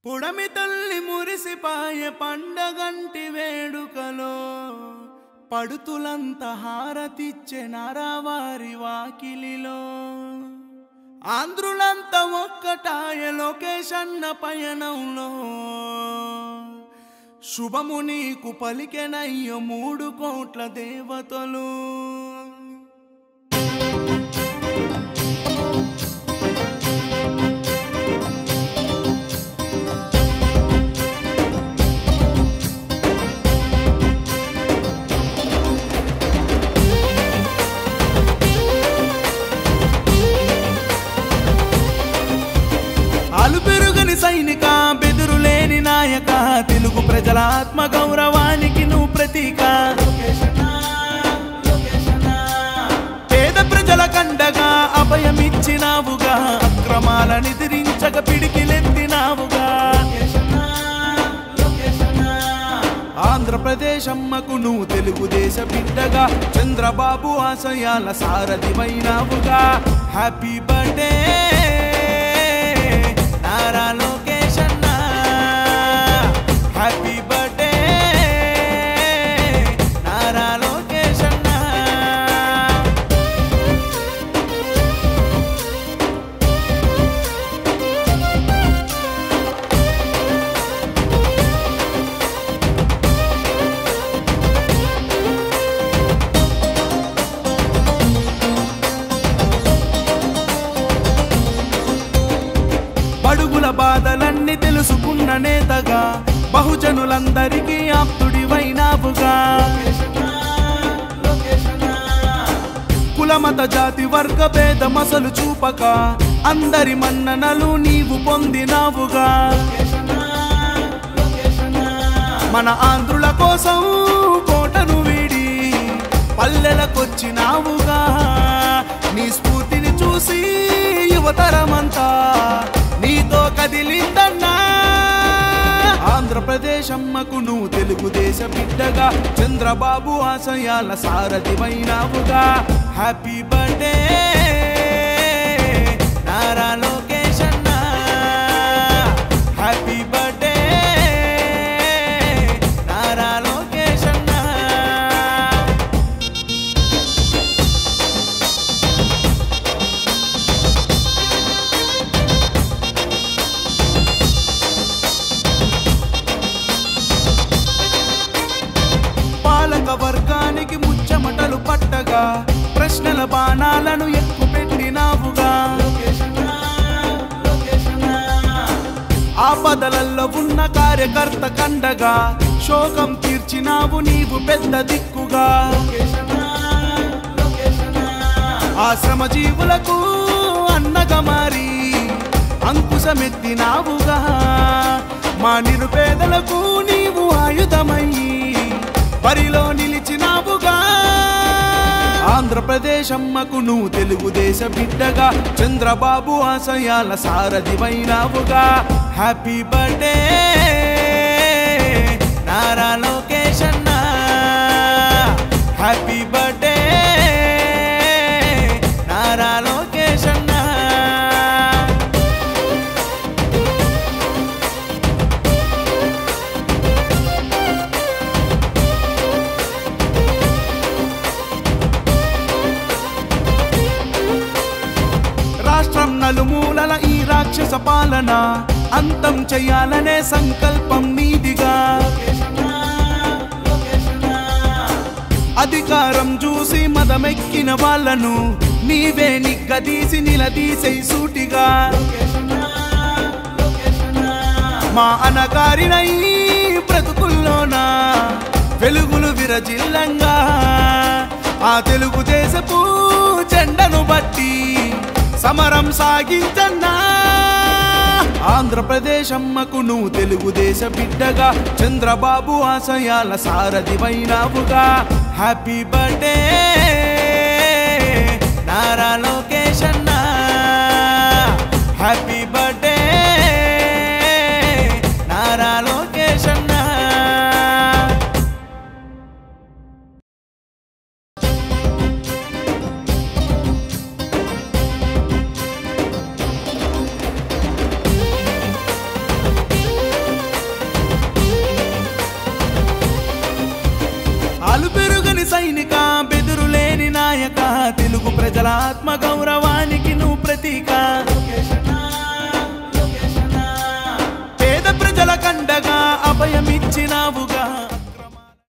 పుడమి తల్లి మురిసిపాయ పండగంటి వేడుకలో పడుతులంత హారతిచ్చే నరవారి వాకిలిలో ఆంధ్రులంత ఒక్కటాయ లోకేశన్న పయనంలో శుభము నీకు పలికెనయ్య మూడు కోట్ల దేవతలు అలుపెరుగని సైనిక బెదురులేని నాయక తెలుగు ప్రజల ఆత్మ గౌరవానికి నువ్వు ప్రతీక పేద ప్రజల కండగా అభయమిచ్చినావుగా అక్రమాల నిద్రించక పిడికిలెత్తినావుగా ఆంధ్రప్రదేశ్ అమ్మకు నువ్వు తెలుగుదేశ బిడ్డగా చంద్రబాబు ఆశయాల సారథివైనావుగా హ్యాపీ బర్త్డే నారా లోకేష్ అన్న హ్యాపీ బర్త్డే నారా లోకేష్ అన్న బడుగుల బాధలన్నీ తెలుసుకున్న నేతగా బహుజనులందరికీ ఆప్తుడివైనావుగా కులమత జాతి వర్గ భేద మసలు చూపక అందరి మన్ననలు నీవు పొందినావుగా మన ఆంధ్రుల కోసం కోటను వీడి పల్లెలకొచ్చినావుగా నీ స్ఫూర్తిని చూసి యువతరమంతా నీతో కదిలిందన్నా ఆంధ్రప్రదేశ్ అమ్మకు నువ్వు తెలుగుదేశ బిడ్డగా చంద్రబాబు ఆశయాల సారథివైనావుగా హ్యాపీ బర్త్డే నారా లోకేష్ అన్న హ్యాపీ బర్త్డే నారా లోకేష్ అన్న పాలక వర్గానికి ముచ్చమటలు పట్టగా ప్రశ్నల బాణాలను ఎక్కు పెట్టినావుగా ఆపదలల్లో ఉన్న కార్యకర్త కండగా శోకం తీర్చినావు నీవు పెద్ద దిక్కుగా ఆశ్రమ జీవులకు అన్నగా మారి అంకుశమెత్తినావుగా మా నిరుపేదలకు నీవు ఆయుధమయ్యి బరిలో నిలిచినావుగా ఆంధ్రప్రదేశ్ అమ్మకు నువ్వు తెలుగుదేశ బిడ్డగా చంద్రబాబు ఆశయాల సారథివైనావుగా హ్యాపీ బర్త్డే నారా లోకేష్ అన్న హ్యాపీ బర్త్డే నారా లోకేష్ అన్న రాష్ట్రం నలుమూలల ఈ రాక్షస పాలన అంతం చేయాలనే సంకల్పం నీదిగా అధికారం చూసి మదమెక్కిన వాళ్ళను నీవే నిగ్గదీసి నిలదీసే సూటిగా మా అనగారినై బ్రతుకుల్లోనా వెలుగులు విరజిల్లంగా ఆ తెలుగుదేశపు జెండను బట్టి సమరం సాగించన్నా ఆంధ్రప్రదేశ్ అమ్మకు నువ్వు తెలుగుదేశ బిడ్డగా చంద్రబాబు ఆశయాల సారథివైనావుగా హ్యాపీ బర్త్డే నారా లోకేష్ అన్న హ్యాపీ బర్త్డే నారా లోకేష్ అన్న నీ అలుపెరుగని సైనిక బెదురులేని నాయక తెలుగు ప్రజల ఆత్మ గౌరవానికి నువ్వు ప్రతీక